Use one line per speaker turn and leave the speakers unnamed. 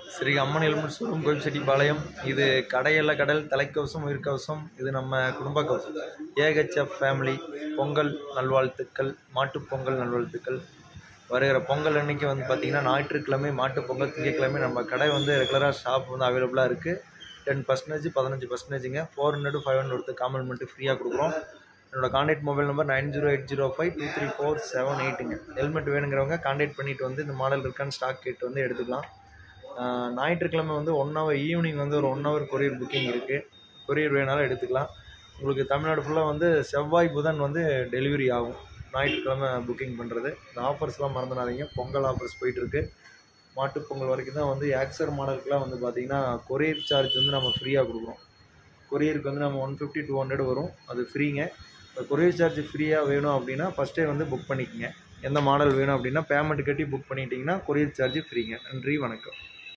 ஸ்ரீ அம்மன் எலும்பு ஷோரூம் கோபிச்செட்டிப்பாளையம் இது கடையல்ல கடல் தலைக்கவசம் உயிர்க்கவசம் இது நம்ம குடும்ப கவசம் ஏஹெச்எஃப் ஃபேமிலி பொங்கல் நல்வாழ்த்துக்கள் மாட்டுப் பொங்கல் நல்வாழ்த்துக்கள் வருகிற பொங்கல் அன்னைக்கு வந்து பார்த்திங்கன்னா ஞாயிற்றுக்கிழமை மாட்டுப் பொங்கல் திங்கட்கிழமை நம்ம கடை வந்து ரெகுலராக ஷாப் வந்து அவைலபிளாக இருக்குது டென் பர்சன்டேஜ் பதினஞ்சு பர்சன்டேஜுங்க ஃபோர் ஹண்ட்ரட் ஃபைவ் ஹண்ட்ரட் கொடுத்து காம்ப்ளிமெண்ட்டு ஃப்ரீயாக கொடுக்குறோம் என்னோட contact mobile number nine zero eight zero five two three four seven எயிட்டுங்க ஹெல்மெட் வேணுங்கிறவங்க காண்டாக்ட் பண்ணிட்டு வந்து இந்த மாடல் இருக்கான்னு ஸ்டாக் கேட்டு வந்து எடுத்துக்கலாம் ஆஹ் ஞாயிற்றுக்கிழமை வந்து ஒன் ஹவர் ஈவினிங் வந்து ஒரு ஒன் ஹவர் கொரியர் புக்கிங் இருக்குது கொரியர் வேணாலும் எடுத்துக்கலாம் உங்களுக்கு தமிழ்நாடு ஃபுல்லாக வந்து செவ்வாய் புதன் வந்து டெலிவரி ஆகும் ஞாயிற்றுக்கிழமை புக்கிங் பண்ணுறது இந்த ஆஃபர்ஸ்லாம் மறந்துடாதீங்க பொங்கல் ஆஃபர்ஸ் போயிட்டுருக்கு மாட்டுப் பொங்கல் வரைக்கும் தான் வந்து ஆக்சர் மாடலுக்குலாம் வந்து பார்த்திங்கன்னா கொரியர் சார்ஜ் வந்து நம்ம ஃப்ரீயாக கொடுக்குறோம் கொரியருக்கு வந்து நம்ம ஒன் ஃபிஃப்டி டூ ஹண்ட்ரட் வரும் அது ஃப்ரீங்க இந்த கொரியர் சார்ஜ் ஃப்ரீயாக வேணும் அப்படின்னா ஃபஸ்ட்டே வந்து புக் பண்ணிக்கங்க எந்த மாடல் வேணும் அப்படின்னா பேமெண்ட் கட்டி புக் பண்ணிட்டீங்கன்னா கொரியர் சார்ஜ் ஃப்ரீங்க நன்றி வணக்கம்